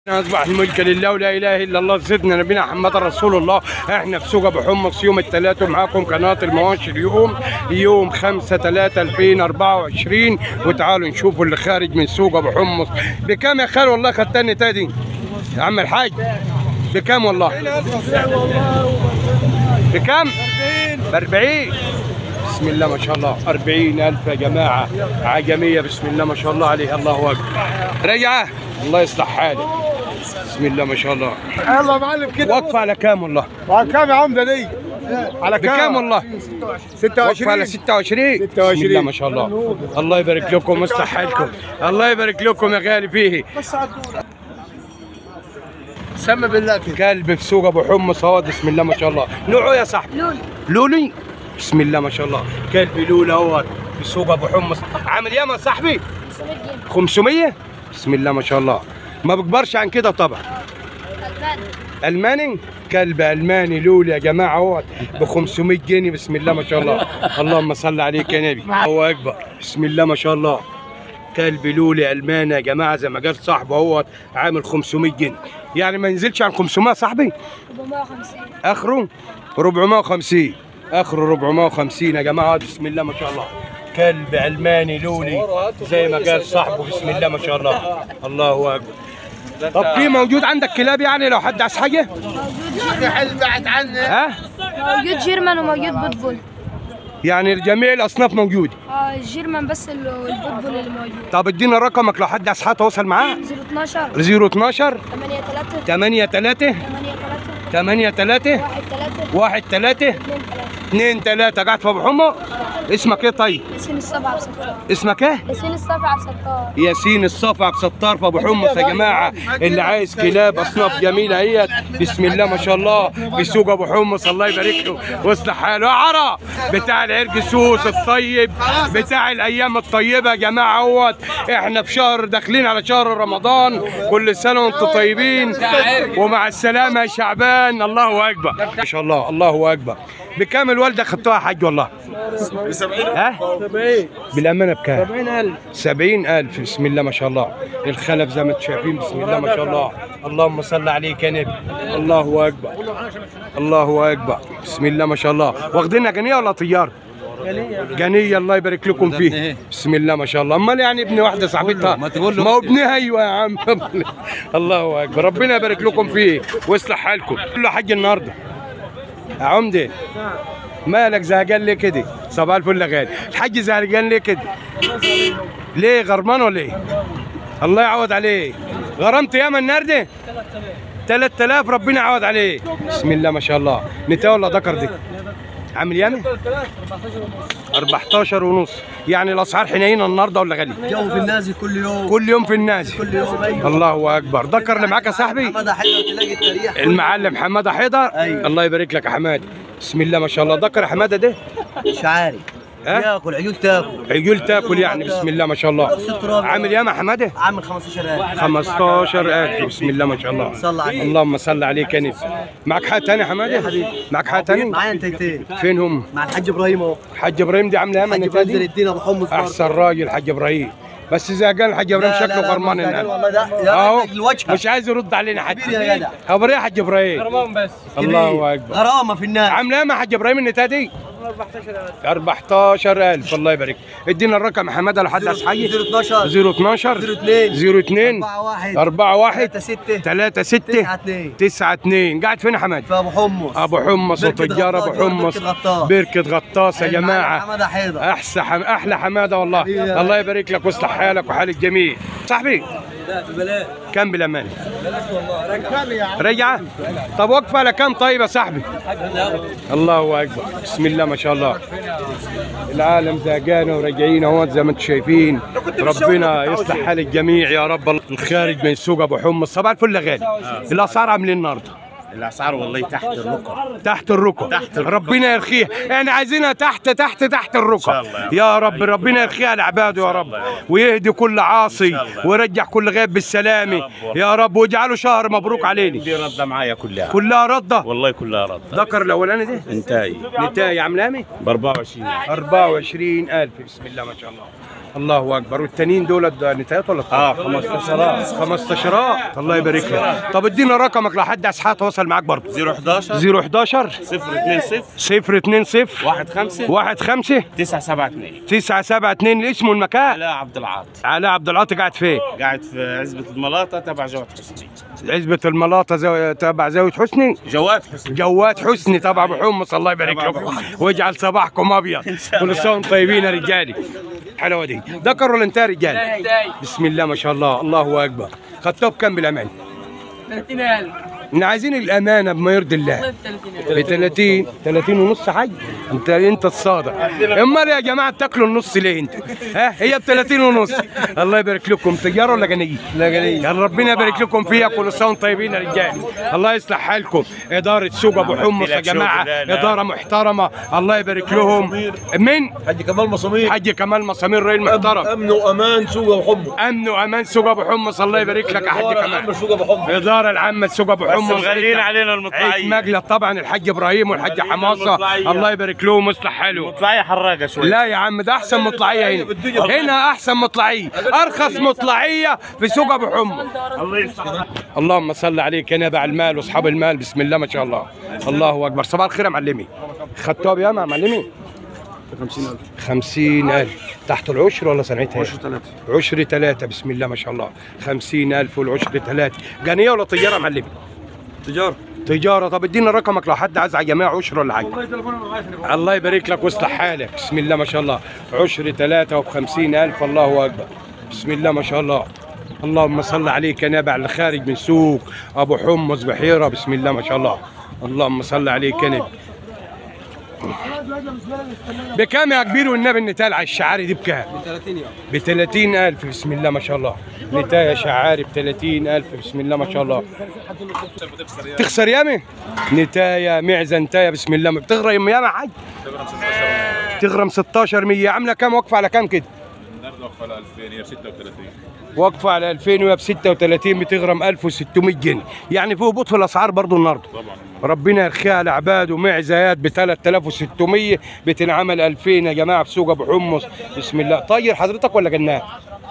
اصبح الملك لله ولا اله الا الله سيدنا نبينا محمد رسول الله احنا في سوق ابو حمص يوم الثلاث ومعاكم قناه المواشي اليوم يوم 5 3 2024 وتعالوا نشوفوا اللي خارج من سوق ابو حمص بكام يا خال والله خدتني تادي يا عم الحاج بكام والله بكام ب 40 بسم الله ما شاء الله 40000 يا جماعه عجميه بسم الله ما شاء الله عليها الله اكبر رجعه الله يصلح حالك بسم الله ما شاء الله يلا يا معلم كده واقفه على كام والله وعلى كام يا عمده دي؟ على كام؟ بكام والله 26 واقفه على 26 بسم الله ما شاء الله الله يبارك لكم ويصلح حالكم الله يبارك لكم يا غالي فيه سمى بالله كده كلب في سوق ابو حمص اهو بسم الله ما شاء الله نوعه يا صاحبي لولي لولي بسم الله ما شاء الله كلب لولي اهو في سوق ابو حمص عامل ياما يا صاحبي 500 جنيه 500 بسم الله ما شاء الله ما بكبرش عن كده طبعا البان الماني كلب الماني لولي يا جماعه اهوت ب 500 جنيه بسم الله ما شاء الله اللهم صل عليك يا نبي الله اكبر بسم الله ما شاء الله كلب لولي الماني يا جماعه زي ما قال صاحبه اهوت عامل 500 جنيه يعني ما ينزلش عن 500 صاحبي 450 اخره 450 اخره 450 يا جماعه بسم الله ما شاء الله كلب الماني لولي زي ما قال صاحبه بسم الله ما شاء الله الله اكبر طب في موجود عندك كلاب يعني لو حد عايز حاجه حل بعد عنه ها موجود جيرمان وموجود بوتبول يعني جميع الاصناف موجوده اه الجيرمان بس ال- والبوتبول اللي موجود طب ادينا رقمك لو حد عايز تواصل معاه 012 012 8 3 8 3 8 8 3 3 1 3 1 3 2 2 3 3 قاعد في ابو حمص اسمك ايه طيب؟ ياسين السبعة بستار اسمك ايه؟ ياسين السبعة بستار ياسين الصفع بستار في ابو حمص يا جماعه اللي عايز كلاب اصناف جميله اهيت بسم الله ما شاء الله في سوق ابو حمص الله يبارك له واصلح حاله يا عرا بتاع العرق السوس الطيب بتاع الايام الطيبه يا جماعه اهوت احنا في شهر داخلين على شهر رمضان كل سنه وانتم طيبين ومع السلامه يا شعبان الله اكبر ما شاء الله الله اكبر بكام الوالده خدتوها يا حاج والله ها بالامانه بكام 70000 سبعين ألف بسم الله ما شاء الله الخلف زي ما انتم شايفين بسم الله ما شاء الله اللهم صل عليك يا نبي الله أكبر الله أكبر بسم الله ما شاء الله واخدينها جنيه ولا طيار؟ جنيه الله يبارك لكم فيه بسم الله ما شاء الله امال يعني ابن واحده صاحبتها ما تقول له ما هو ابنها ايوه يا عم الله اكبر ربنا يبارك لكم فيه ويصلح حالكم كله حج النهارده يا عمدي مالك زهقان ليه كده؟ صباح الفل يا غالي، الحاج زهقان ليه كده؟ ليه غرمان ولا ايه؟ الله يعوض عليه غرمت ياما النهارده؟ 3000 ربنا يعوض عليه بسم الله ما شاء الله نتا ولا ذكر دي؟ عامل ياما؟ 14 ونص يعني الاسعار حنينه النهارده ولا غالي؟ جو في النازل كل يوم كل يوم في النازل كل يوم ايوه الله اكبر ذكر اللي معاك يا صاحبي حماده حلو تلاقي التريح المعلم حماده حيدر أيوة. الله يبارك لك يا حماد بسم الله ما شاء الله ذكر يا حماده ده شعاري ها؟ ياكل عيون تاكل عجول تاكل يعني بسم الله ما شاء الله عامل ياما حماده عامل 15000 15000 بسم الله ما شاء الله صلى عليه اللهم صل عليك يا نبي معك حاجه ثانيه يا حماده معك حاجه ثانيه معايا انتيتين فين هم مع الحاج ابراهيم اهو حاج ابراهيم دي عامله ياما الحاج ابراهيم زين النتادي الدين ابو حمص برضه. احسن راجل حاج ابراهيم بس اذا قال الحاج ابراهيم لا، لا، شكله لا، غرمان مستعجل الان والله ده يا اهو راجل الوجه مش عايز يرد علينا حد كبير يا جدع خبر ايه يا حاج ابراهيم الله اكبر غرامه في الناس عامله ياما حاج ابراهيم النتادي 14000 الله يبارك ادينا الرقم يا حماده لو حد عايز حاجه 012 012 02 02 4 1 4 1 3 6 3 6 9 2 9 2 قاعد فين يا حماد؟ في ابو حمص ابو حمص بركة وتجار ابو غطاس، جوه حمص بركة غطاس. بركه غطاس يا المعلم جماعه حماده حيدر احسن حم... احلى حماده والله حبيبي. الله يبارك لك ويصلح حالك وحال الجميع صاحبي لا ببلاش كم بالامان والله رجعه طب واقفه على كم طيب يا صاحبي الله اكبر بسم الله ما شاء الله العالم زهقانه وراجعين اهوت زي ما انتم شايفين ربنا يصلح حال الجميع يا رب الخارج من سوق ابو حمص صباح الفل يا غالي الاسعار عاملين النهارده الاسعار والله تحت الركب تحت الركب تحت الركب. ربنا يرخيها احنا عايزينها تحت تحت تحت الركب شاء الله. يا رب ربنا يرخيها لعباده يا رب ويهدي كل عاصي الله. ويرجع كل غيب بالسلامه يا رب. يا رب واجعله شهر مبروك علينا دي رده معايا كلها كلها رده والله كلها رده ذكر الاولاني ده انتهي نتاية عاملامي ب 24 24000 بسم الله ما شاء الله الله اكبر والتانيين دول نتايات ولا اه 15 15 الله يبارك لك طب ادينا رقمك لو حد عايز يتواصل معاك برضه 011 011 020 020 15 15 972 972 اسمه المكان علاء عبد العاطي علاء عبد العاطي قاعد فين؟ قاعد في عزبة الملاطة تبع جواد حسني عزبة الملاطة زو... تبع زاوية حسني جواد حسني جواد حسني تبع ابو حمص الله يبارك لكم واجعل صباحكم ابيض كل سنه وانتم طيبين يا رجالي حلاوه دي ذكر ولا انت يا رجال بسم الله ما شاء الله الله اكبر خدتوه بكم بالامان 30000 احنا عايزين الامانه بما يرضي الله 30000 ب 30 30 ونص حاج انت انت الصادق امال يا جماعه بتاكلوا النص ليه انت ها هي ب 30 ونص الله يبارك لكم تجاره ولا جنيه لا جنيه يا ربنا يبارك لكم فيها كل سنه وانتم طيبين يا رجال الله يصلح حالكم اداره سوق ابو حمص يا لك شغل، جماعه لا، لا. اداره محترمه الله يبارك لهم من حاج كمال مصامير حاج كمال مسامير راجل محترم امن وامان سوق ابو حمص امن وامان سوق ابو حمص الله يبارك لك يا حاج امن كمال سوق ابو حمص الاداره العامه لسوق ابو بس حمص مغلين علينا عيد المطلعية مجلة طبعا الحاج ابراهيم والحاج حماصه المطلعية. الله يبارك لهم ويصلح حاله المطلعية حراقة شوي لا يا عم ده احسن مطلعيه هنا هنا احسن مطلعيه ارخص مطلعيه في سوق ابو حمص الله يصلح اللهم صل عليك يا نبع المال واصحاب المال بسم الله ما شاء الله الله اكبر صباح الخير يا معلمي خدتوها بياما يا معلمي 50000 50000 تحت العشر ولا سنعتها عشر ثلاثة عشر ثلاثة بسم الله ما شاء الله 50000 والعشر ثلاثة جنيه ولا طيارة يا معلمي تجار تجارة طب ادينا رقمك لو حد عايز على جميع عشر ولا حاجة الله يبارك لك ويصلح حالك بسم الله ما شاء الله عشر ثلاثة وبخمسين ألف الله أكبر بسم الله ما شاء الله اللهم صل عليك يا نبع اللي خارج من سوق أبو حمص بحيرة بسم الله ما شاء الله اللهم صل عليك يا نبي بكام يا كبير والنبي النتال على الشعاري دي بكام؟ 30 يوم ب 30 ألف بسم الله ما شاء الله نتاية شعاري ب 30 ألف بسم الله ما شاء الله تخسر يامي نتاية معزة نتاية بسم الله بتغرم ياما حاج تغرم 16 100 عاملة كام وقفة على كام كده؟ وقفة على 2000 وهي ب 36 بتغرم 1600 جنيه يعني في هبوط في الاسعار برضو النهارده طبعا ربنا يرخيها على عباد ومعزيات ب 3600 بتنعمل 2000 يا جماعه في سوق ابو حمص بسم الله طير حضرتك ولا جناه؟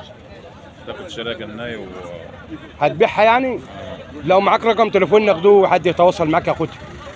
تاخد شراكه جناي و هتبيعها يعني؟ لو معاك رقم تليفون ناخدوه وحد يتواصل معاك ياخدها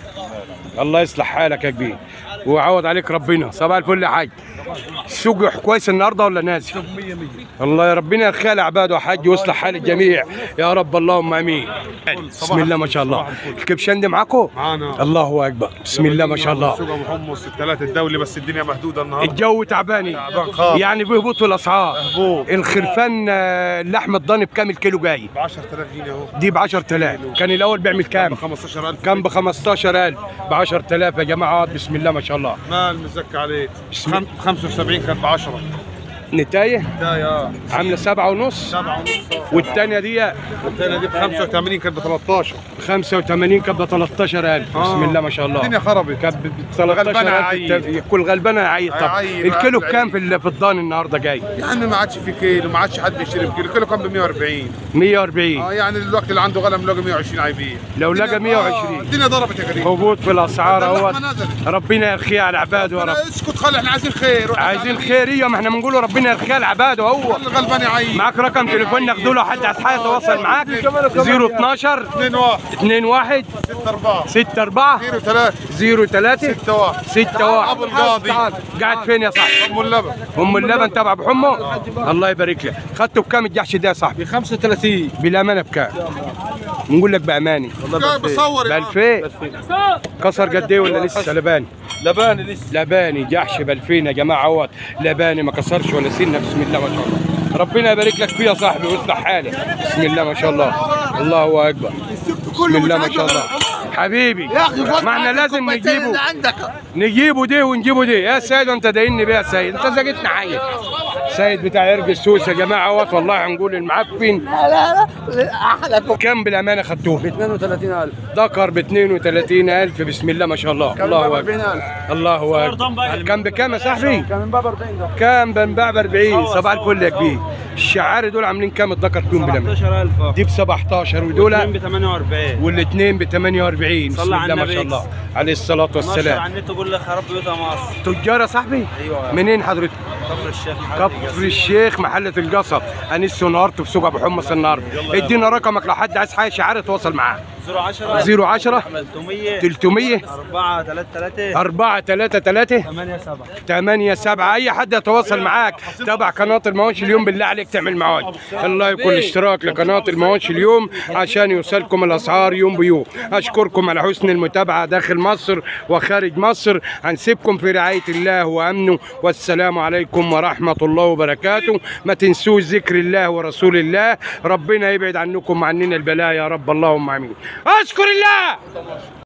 الله يصلح حالك يا كبير ويعوض عليك ربنا صباح الفل يا حاج السوق كويس النهارده ولا نازل؟ الله يا ربنا يرخي لعباده يا حاج ويصلح حال الجميع يا رب اللهم امين بسم الله ما شاء الله الكبشان دي معاكم؟ معانا الله اكبر بسم الله ما شاء الله سوق ابو حمص الثلاث الدولي بس الدنيا مهدوده النهارده الجو تعباني تعبان خالص. يعني بيهبط في الاسعار هبوط الخرفان آه، اللحم الضاني بكام الكيلو جاي؟ ب 10000 جنيه اهو دي ب 10000 كان الاول بيعمل كام؟ ب 15000 كان ب 15000 ب 10000 يا جماعه بسم الله ما شاء الله مال مزكى عليه بسم خم- 75 كان ب 10 نتايه ده يا عامله سبعة ونص 7 ونص والتانية دي والثانيه دي ب 85 كانت ب 13 85 كانت ب 13000 بسم آه. الله ما شاء الله الدنيا خربت كانت ب غلبانة 13000 هيعيط. الت- كل غلبانه هيعيط طب هيعيط الكيلو بقى. بكام في ال- في الضان النهارده جاي؟ يعني ما عادش في كيلو ما عادش حد بيشتري بكيلو الكيلو كان ب 140 140 اه يعني الوقت اللي عنده غنم لقى 120 عايبين لو لقى الدنيا- 120. آه، الدنيا ضربت يا كريم هبوط في الاسعار اللحمة اهوت نزلت. ربنا يرخيها على عباده يا رب لا، اسكت خلي احنا عايزين خير عايزين خير ايوه ما احنا بنقوله ربنا يرخيها على عباده هو الغلبان يعيط معاك رقم تليفون ناخده له حد عايز حاجه يتواصل معاك 012 2 1 21 6 4 64 0 3 03 6 1 6 1 أبو القاضي. قاعد فين يا صاحبي؟ ام اللبن ام اللبن تبع ابو حمو الله يبارك لك خدته بكام الجحش ده يا صاحبي؟ ب 35 بالامانه بكام؟ نقول لك باماني جاي بصور ب يا 2000 كسر قد ايه ولا لسه لباني؟ لباني لسه لباني جحش ب 2000 يا جماعه اهوت لباني ما كسرش ولا سنه بسم الله ما شاء الله ربنا يبارك لك فيه يا صاحبي ويصلح حالك بسم الله ما شاء الله الله اكبر بسم الله ما شاء الله حبيبي ما احنا لازم نجيبه نجيبه دي ونجيبه دي يا سيد انت دايني بيه يا سيد انت زقتنا حي سيد بتاع عرق السوس يا جماعه اهوت والله هنقول المعفن كم بالامانه خدتوه 32000 ذكر ب 32000 بسم الله ما شاء الله الله اكبر 40000 الله اكبر كم بكام يا صاحبي؟ كان من باب 40 ده كام بنباع ب 40 صباح الفل يا كبير الشعاري دول عاملين كام الذكر فيهم بالامانه؟ 17000 دي ب 17 ودول ب 48 والاثنين ب 48 بسم صلى على الله ما النبي. شاء الله عليه الصلاه نشر والسلام على النت تقول لك خرب بيوت مصر تجار يا صاحبي؟ ايوه منين حضرتك؟ كفر الشيخ كفر الشيخ محلة القصب انس ونهارت في سوق ابو حمص النهارده ادينا رقمك لو حد عايز حاجه شعار يتواصل معاه 010 010 300 300 4 3 3 4 3 3 8 7 8 7 اي حد يتواصل معاك تابع قناه المواشي اليوم بالله عليك تعمل مواد الله يكون اشتراك لقناه المواشي اليوم عشان يوصلكم الاسعار يوم بيوم اشكركم على حسن المتابعه داخل مصر وخارج مصر هنسيبكم في رعايه الله وامنه والسلام عليكم ورحمه الله وبركاته ما تنسوش ذكر الله ورسول الله ربنا يبعد عنكم وعننا البلاء يا رب اللهم امين اشكر الله